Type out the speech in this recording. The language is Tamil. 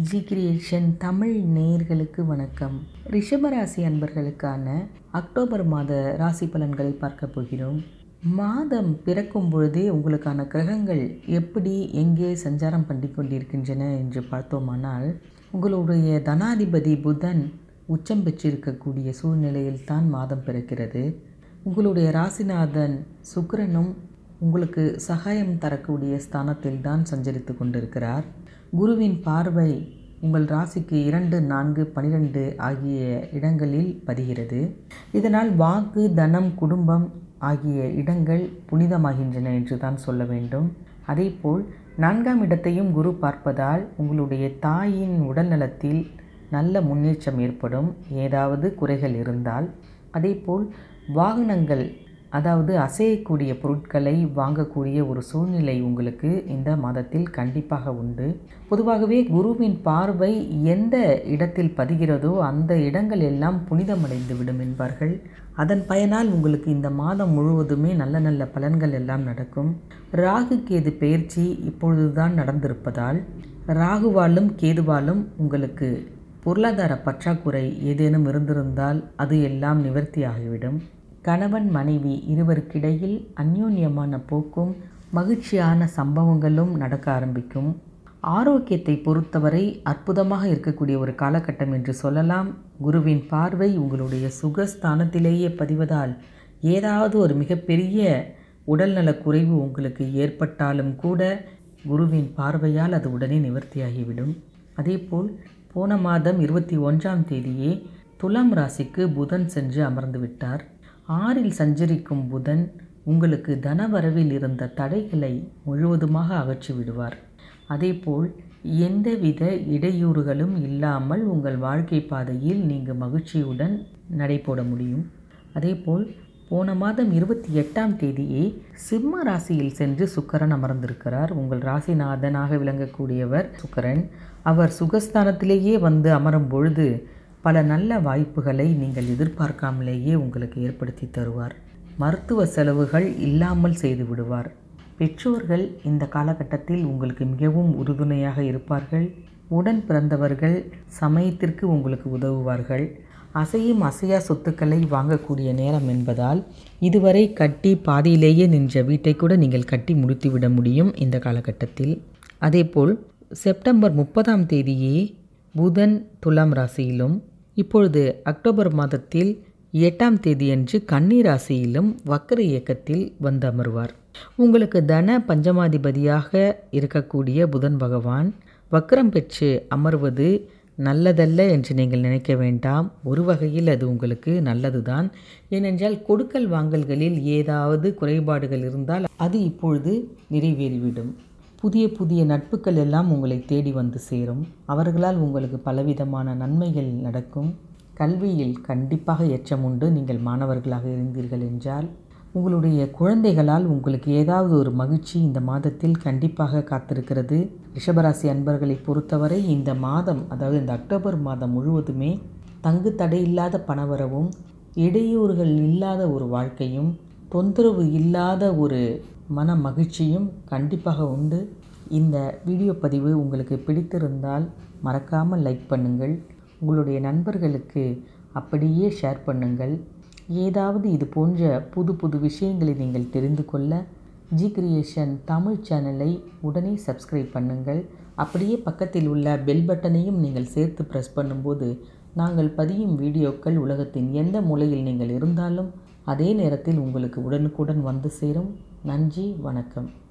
ஜி கிரியேஷன் தமிழ் நேயர்களுக்கு வணக்கம் ரிஷபராசி அன்பர்களுக்கான அக்டோபர் மாத ராசி பலன்களை பார்க்க போகிறோம் மாதம் பிறக்கும் பொழுதே உங்களுக்கான கிரகங்கள் எப்படி எங்கே சஞ்சாரம் பண்ணி கொண்டிருக்கின்றன என்று பார்த்தோமானால் உங்களுடைய தனாதிபதி புதன் உச்சம் பெற்றிருக்கக்கூடிய சூழ்நிலையில்தான் மாதம் பிறக்கிறது உங்களுடைய ராசிநாதன் சுக்கிரனும் உங்களுக்கு சகாயம் தரக்கூடிய ஸ்தானத்தில் தான் சஞ்சரித்து கொண்டிருக்கிறார் குருவின் பார்வை உங்கள் ராசிக்கு இரண்டு நான்கு பனிரெண்டு ஆகிய இடங்களில் பதிகிறது இதனால் வாக்கு தனம் குடும்பம் ஆகிய இடங்கள் புனிதமாகின்றன என்று தான் சொல்ல வேண்டும் அதேபோல் நான்காம் இடத்தையும் குரு பார்ப்பதால் உங்களுடைய தாயின் உடல் நலத்தில் நல்ல முன்னேற்றம் ஏற்படும் ஏதாவது குறைகள் இருந்தால் அதேபோல் வாகனங்கள் அதாவது அசையக்கூடிய பொருட்களை வாங்கக்கூடிய ஒரு சூழ்நிலை உங்களுக்கு இந்த மாதத்தில் கண்டிப்பாக உண்டு பொதுவாகவே குருவின் பார்வை எந்த இடத்தில் பதிகிறதோ அந்த இடங்கள் எல்லாம் புனிதமடைந்து விடும் என்பார்கள் அதன் பயனால் உங்களுக்கு இந்த மாதம் முழுவதுமே நல்ல நல்ல பலன்கள் எல்லாம் நடக்கும் ராகு கேது பயிற்சி இப்பொழுதுதான் நடந்திருப்பதால் ராகுவாலும் கேதுவாலும் உங்களுக்கு பொருளாதார பற்றாக்குறை ஏதேனும் இருந்திருந்தால் அது எல்லாம் நிவர்த்தி ஆகிவிடும் கணவன் மனைவி இருவருக்கிடையில் அந்யோன்யமான போக்கும் மகிழ்ச்சியான சம்பவங்களும் நடக்க ஆரம்பிக்கும் ஆரோக்கியத்தை பொறுத்தவரை அற்புதமாக இருக்கக்கூடிய ஒரு காலகட்டம் என்று சொல்லலாம் குருவின் பார்வை உங்களுடைய சுகஸ்தானத்திலேயே பதிவதால் ஏதாவது ஒரு மிகப்பெரிய உடல்நலக் குறைவு உங்களுக்கு ஏற்பட்டாலும் கூட குருவின் பார்வையால் அது உடனே நிவர்த்தியாகிவிடும் அதேபோல் போன மாதம் இருபத்தி ஒன்றாம் தேதியே துலாம் ராசிக்கு புதன் சென்று அமர்ந்து விட்டார் ஆறில் சஞ்சரிக்கும் புதன் உங்களுக்கு தனவரவில் இருந்த தடைகளை முழுவதுமாக அகற்றி விடுவார் அதேபோல் எந்தவித இடையூறுகளும் இல்லாமல் உங்கள் வாழ்க்கை பாதையில் நீங்கள் மகிழ்ச்சியுடன் நடைபோட முடியும் அதேபோல் போன மாதம் இருபத்தி எட்டாம் தேதியே சிம்ம ராசியில் சென்று சுக்கரன் அமர்ந்திருக்கிறார் உங்கள் ராசிநாதனாக விளங்கக்கூடியவர் சுக்கரன் அவர் சுகஸ்தானத்திலேயே வந்து அமரும் பொழுது பல நல்ல வாய்ப்புகளை நீங்கள் எதிர்பார்க்காமலேயே உங்களுக்கு ஏற்படுத்தி தருவார் மருத்துவ செலவுகள் இல்லாமல் செய்து விடுவார் பெற்றோர்கள் இந்த காலகட்டத்தில் உங்களுக்கு மிகவும் உறுதுணையாக இருப்பார்கள் உடன் பிறந்தவர்கள் சமயத்திற்கு உங்களுக்கு உதவுவார்கள் அசையும் அசையா சொத்துக்களை வாங்கக்கூடிய நேரம் என்பதால் இதுவரை கட்டி பாதியிலேயே நின்ற வீட்டை கூட நீங்கள் கட்டி முடித்துவிட முடியும் இந்த காலகட்டத்தில் அதேபோல் செப்டம்பர் முப்பதாம் தேதியே புதன் துலாம் ராசியிலும் இப்பொழுது அக்டோபர் மாதத்தில் எட்டாம் தேதியன்று கன்னி ராசியிலும் வக்கர இயக்கத்தில் வந்து அமர்வார் உங்களுக்கு தன பஞ்சமாதிபதியாக இருக்கக்கூடிய புதன் பகவான் வக்கரம் பெற்று அமர்வது நல்லதல்ல என்று நீங்கள் நினைக்க வேண்டாம் ஒரு வகையில் அது உங்களுக்கு நல்லதுதான் ஏனென்றால் கொடுக்கல் வாங்கல்களில் ஏதாவது குறைபாடுகள் இருந்தால் அது இப்பொழுது நிறைவேறிவிடும் புதிய புதிய நட்புகள் எல்லாம் உங்களை தேடி வந்து சேரும் அவர்களால் உங்களுக்கு பலவிதமான நன்மைகள் நடக்கும் கல்வியில் கண்டிப்பாக எச்சம் உண்டு நீங்கள் மாணவர்களாக இருந்தீர்கள் என்றால் உங்களுடைய குழந்தைகளால் உங்களுக்கு ஏதாவது ஒரு மகிழ்ச்சி இந்த மாதத்தில் கண்டிப்பாக காத்திருக்கிறது ரிஷபராசி அன்பர்களை பொறுத்தவரை இந்த மாதம் அதாவது இந்த அக்டோபர் மாதம் முழுவதுமே தங்கு தடையில்லாத பணவரவும் இடையூறுகள் இல்லாத ஒரு வாழ்க்கையும் தொந்தரவு இல்லாத ஒரு மன மகிழ்ச்சியும் கண்டிப்பாக உண்டு இந்த வீடியோ பதிவு உங்களுக்கு பிடித்திருந்தால் மறக்காமல் லைக் பண்ணுங்கள் உங்களுடைய நண்பர்களுக்கு அப்படியே ஷேர் பண்ணுங்கள் ஏதாவது இது போன்ற புது புது விஷயங்களை நீங்கள் தெரிந்து கொள்ள ஜி கிரியேஷன் தமிழ் சேனலை உடனே சப்ஸ்கிரைப் பண்ணுங்கள் அப்படியே பக்கத்தில் உள்ள பெல் பட்டனையும் நீங்கள் சேர்த்து ப்ரெஸ் பண்ணும்போது நாங்கள் பதியும் வீடியோக்கள் உலகத்தின் எந்த மூலையில் நீங்கள் இருந்தாலும் அதே நேரத்தில் உங்களுக்கு உடனுக்குடன் வந்து சேரும் நன்றி வணக்கம்